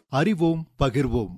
அறிவோம் பகிர்வோம்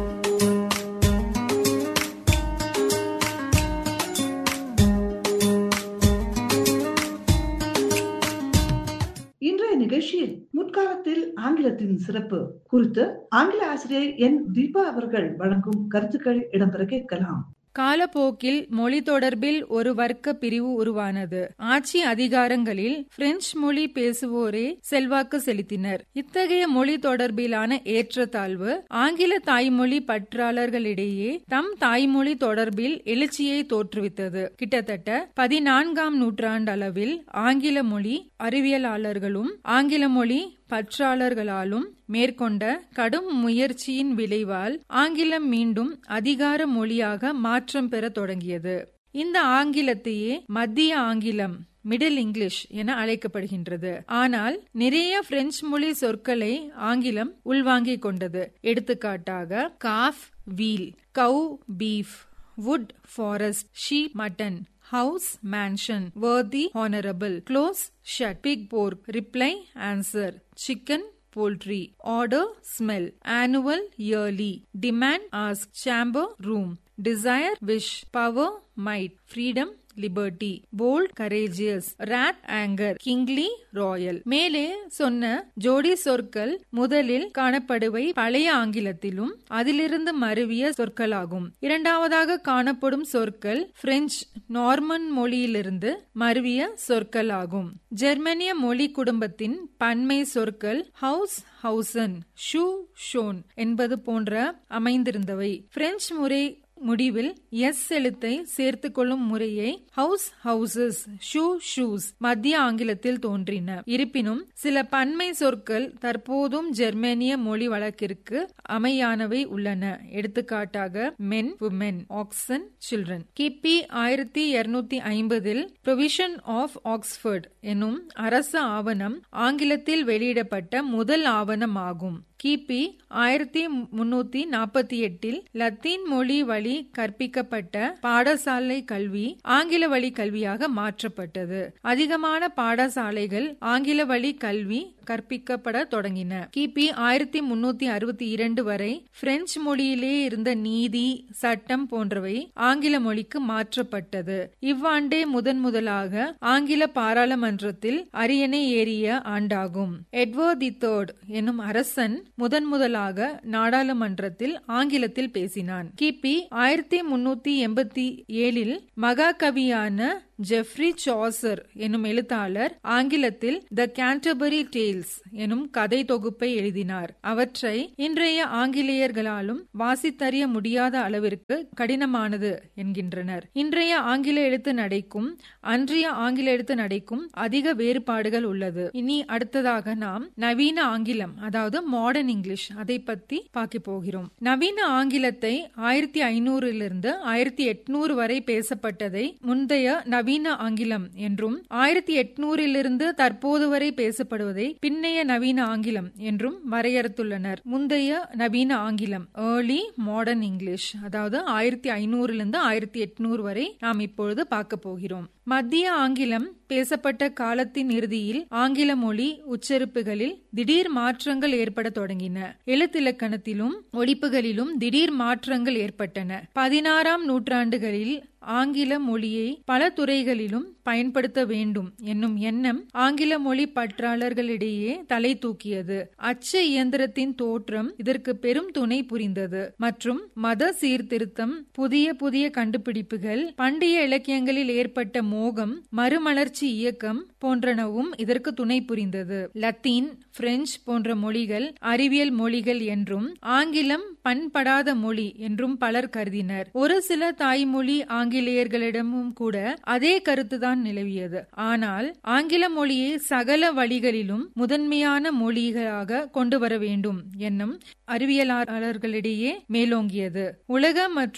இன்றைய நிகழ்ச்சியில் முற்காலத்தில் ஆங்கிலத்தின் சிறப்பு குறித்து ஆங்கில ஆசிரியர் என் தீபா அவர்கள் வழங்கும் கருத்துக்கள் இடம்பெற கேட்கலாம் காலப்போக்கில் மொழி தொடர்பில் ஒரு வர்க்க பிரிவு உருவானது ஆட்சி அதிகாரங்களில் பிரெஞ்சு மொழி பேசுவோரே செல்வாக்கு செலுத்தினர் இத்தகைய மொழி தொடர்பிலான ஏற்றத்தாழ்வு ஆங்கில தாய்மொழி பற்றாளர்களிடையே தம் தாய்மொழி தொடர்பில் எழுச்சியை தோற்றுவித்தது கிட்டத்தட்ட பதினான்காம் நூற்றாண்டளவில் ஆங்கில மொழி அறிவியலாளர்களும் ஆங்கில மொழி பற்றாளர்களாலும் மேற்கொண்ட கடும் முயற்சியின் விளைவால் ஆங்கிலம் மீண்டும் அதிகார மொழியாக மாற்றம் பெற தொடங்கியது இந்த ஆங்கிலத்தையே மத்திய ஆங்கிலம் மிடில் இங்கிலீஷ் என அழைக்கப்படுகின்றது ஆனால் நிறைய பிரெஞ்சு மொழி சொற்களை ஆங்கிலம் உள்வாங்கிக் கொண்டது எடுத்துக்காட்டாக calf veal cow beef wood forest sheep mutton house mansion worthy honorable close shut pig pork reply answer chicken poultry order smell annual yearly demand ask chamber room desire wish power might freedom liberty bold courageous wrath anger kingly royal மேலே சொன்ன ஜோடி சொற்கள் முதலில் காணப்படுவை பழைய ஆங்கிலத்திலும் அதிலிருந்து மருவிய சொற்களாகும் இரண்டாவதாக காணப்படும் சொற்கள் பிரெஞ்சு நார்மன் மொழியிலிருந்து மருவிய சொற்களாகும் ஜெர்மனிய மொழி குடும்பத்தின் பன்மை சொற்கள் ஹவுஸ் ஹவுசன் ஷூ ஷோன் என்பது போன்ற அமைந்திருந்தவை பிரெஞ்சு முறை முடிவில் எஸ் எழுத்தை சேர்த்து கொள்ளும் முறையை ஹவுஸ் ஹவுசஸ் ஷூ ஷூஸ் மத்திய ஆங்கிலத்தில் தோன்றின இருப்பினும் சில பன்மை சொற்கள் தற்போதும் ஜெர்மனிய மொழி வழக்கிற்கு அமையானவை உள்ளன எடுத்துக்காட்டாக மென் உமென் ஆக்சன் சில்ட்ரன் கிபி ஆயிரத்தி இருநூத்தி ஐம்பதில் ப்ரொவிஷன் ஆஃப் ஆக்ஸ்போர்ட் எனும் அரசு ஆவணம் ஆங்கிலத்தில் வெளியிடப்பட்ட முதல் ஆவணம் ஆகும் கிபி ஆயிரத்தி முன்னூத்தி நாற்பத்தி எட்டில் லத்தீன் மொழி வழி கற்பிக்கப்பட்ட பாடசாலை கல்வி ஆங்கில வழி கல்வியாக மாற்றப்பட்டது அதிகமான பாடசாலைகள் ஆங்கில வழி கல்வி கற்பிக்கப்பட தொடங்கின கிபி ஆயிரத்தி முன்னூத்தி அறுபத்தி இரண்டு வரை பிரெஞ்சு மொழியிலே இருந்த நீதி சட்டம் போன்றவை ஆங்கில மொழிக்கு மாற்றப்பட்டது இவ்வாண்டே முதன் முதலாக ஆங்கில பாராளுமன்றத்தில் அரியணை ஏறிய ஆண்டாகும் எட்வர்ட் தி தேர்ட் என்னும் அரசன் முதன் முதலாக நாடாளுமன்றத்தில் ஆங்கிலத்தில் பேசினான் கிபி ஆயிரத்தி முன்னூத்தி எண்பத்தி ஏழில் மகாகவியான ஜெஃப்ரி சாசர் எனும் எழுத்தாளர் ஆங்கிலத்தில் த கேண்டபரி டேல்ஸ் எனும் கதை தொகுப்பை எழுதினார் அவற்றை இன்றைய ஆங்கிலேயர்களாலும் வாசித்தறிய முடியாத அளவிற்கு கடினமானது என்கின்றனர் இன்றைய ஆங்கில எழுத்து நடைக்கும் அன்றைய ஆங்கில எழுத்து நடைக்கும் அதிக வேறுபாடுகள் உள்ளது இனி அடுத்ததாக நாம் நவீன ஆங்கிலம் அதாவது மாடர்ன் இங்கிலீஷ் அதை பத்தி பார்க்க போகிறோம் நவீன ஆங்கிலத்தை ஆயிரத்தி ஐநூறிலிருந்து ஆயிரத்தி எட்நூறு வரை பேசப்பட்டதை முந்தைய நவீன ஆங்கிலம் என்றும் ஆயிரத்தி எட்நூறிலிருந்து தற்போது வரை பேசப்படுவதை பின்னைய நவீன ஆங்கிலம் என்றும் வரையறுத்துள்ளனர் முந்தைய நவீன ஆங்கிலம் ஏர்லி மாடர்ன் இங்கிலீஷ் அதாவது ஆயிரத்தி ஐநூறிலிருந்து ஆயிரத்தி எட்நூறு வரை நாம் இப்பொழுது பார்க்க போகிறோம் மத்திய ஆங்கிலம் பேசப்பட்ட காலத்தின் இறுதியில் ஆங்கில மொழி உச்சரிப்புகளில் திடீர் மாற்றங்கள் ஏற்பட தொடங்கின எழுத்திலக்கணத்திலும் ஒழிப்புகளிலும் திடீர் மாற்றங்கள் ஏற்பட்டன பதினாறாம் நூற்றாண்டுகளில் ஆங்கில மொழியை பல துறைகளிலும் பயன்படுத்த வேண்டும் என்னும் எண்ணம் ஆங்கில மொழி பற்றாளர்களிடையே தலை தூக்கியது அச்ச இயந்திரத்தின் தோற்றம் இதற்கு பெரும் துணை புரிந்தது மற்றும் மத சீர்திருத்தம் புதிய புதிய கண்டுபிடிப்புகள் பண்டைய இலக்கியங்களில் ஏற்பட்ட மோகம் மறுமலர்ச்சி இயக்கம் போன்றனவும் இதற்கு துணை புரிந்தது லத்தீன் பிரெஞ்சு போன்ற மொழிகள் அறிவியல் மொழிகள் என்றும் ஆங்கிலம் பண்படாத மொழி என்றும் பலர் கருதினர் ஒரு சில தாய்மொழி ஆங்கிலேயர்களிடமும் கூட அதே கருத்துதான் நிலவியது ஆனால் ஆங்கில மொழியை சகல வழிகளிலும் முதன்மையான மொழிகளாக கொண்டு வர வேண்டும் என்னும் அறிவியலாளர்களிடையே மேலோங்கியது உலக மற்றும்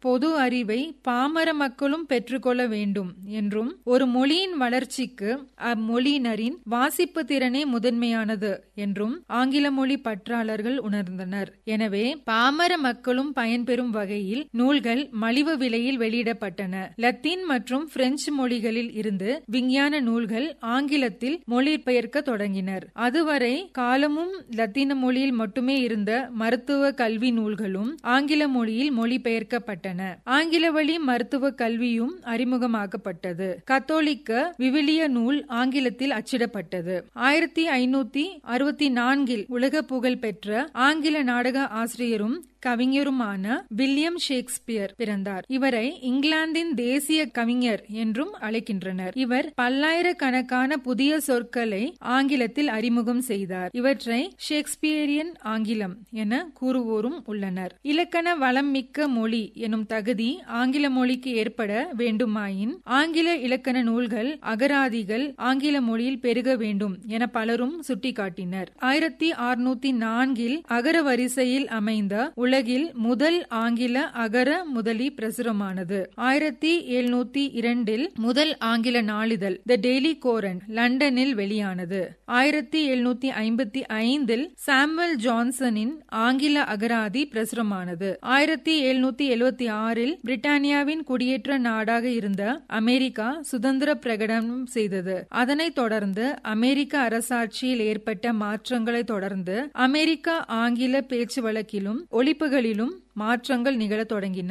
பொது அறிவை பாமர மக்களும் பெற்றுக்கொள்ள வேண்டும் என்றும் ஒரு மொழியின் வளர்ச்சிக்கு அம்மொழியினரின் வாசிப்பு திறனே முதன்மையானது என்றும் ஆங்கில மொழி பற்றாளர்கள் உணர்ந்தனர் எனவே பாமர மக்களும் பயன்பெறும் வகையில் நூல்கள் மலிவு விலையில் வெளியிடப்பட்டன லத்தீன் மற்றும் பிரெஞ்சு மொழிகளில் இருந்து விஞ்ஞான நூல்கள் ஆங்கிலத்தில் மொழிபெயர்க்க தொடங்கினர் அதுவரை காலமும் லத்தீன மொழியில் மட்டுமே இருந்த மருத்துவ கல்வி நூல்களும் ஆங்கில மொழியில் மொழிபெயர்க்கப்பட்டன ஆங்கில வழி மருத்துவ கல்வியும் அறிமுகமாக்கப்பட்டது கத்தோலிக்க விவிலிய நூல் ஆங்கிலத்தில் அச்சிடப்பட்டது ஆயிரத்தி ஐநூத்தி அறுபத்தி நான்கில் உலக புகழ் பெற்ற ஆங்கில நாடக ஆசிரியரும் கவிஞருமான வில்லியம் ஷேக்ஸ்பியர் பிறந்தார் இவரை இங்கிலாந்தின் தேசிய கவிஞர் என்றும் அழைக்கின்றனர் இவர் பல்லாயிரக்கணக்கான புதிய சொற்களை ஆங்கிலத்தில் அறிமுகம் செய்தார் இவற்றை ஷேக்ஸ்பியரியன் ஆங்கிலம் என கூறுவோரும் உள்ளனர் இலக்கண வளம் மிக்க மொழி எனும் தகுதி ஆங்கில மொழிக்கு ஏற்பட வேண்டுமாயின் ஆங்கில இலக்கண நூல்கள் அகராதிகள் ஆங்கில மொழியில் பெருக வேண்டும் என பலரும் சுட்டிக்காட்டினர் ஆயிரத்தி அறுநூத்தி நான்கில் அகர வரிசையில் அமைந்த உலகில் முதல் ஆங்கில அகர முதலி பிரசுரமானது ஆயிரத்தி எழுநூத்தி இரண்டில் முதல் ஆங்கில நாளிதழ் த டெய்லி கோரன் லண்டனில் வெளியானது ஆயிரத்தி எழுநூத்தி ஐம்பத்தி ஐந்தில் சாமுவல் ஜான்சனின் ஆங்கில அகராதி பிரசுரமானது ஆயிரத்தி எழுநூத்தி எழுபத்தி ஆறில் பிரிட்டானியாவின் குடியேற்ற நாடாக இருந்த அமெரிக்கா சுதந்திர பிரகடனம் செய்தது அதனைத் தொடர்ந்து அமெரிக்க அரசாட்சியில் ஏற்பட்ட மாற்றங்களை தொடர்ந்து அமெரிக்க ஆங்கில பேச்சு வழக்கிலும் ஒழிப்புகளிலும் மாற்றங்கள் நிகழத் தொடங்கின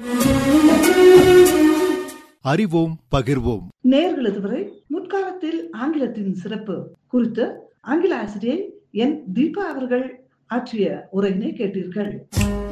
அறிவோம் பகிர்வோம் நேர்கள் இதுவரை முற்காலத்தில் ஆங்கிலத்தின் சிறப்பு குறித்து ஆங்கில ஆசிரியை என் தீபா அவர்கள் ஆற்றிய உரையினை கேட்டீர்கள்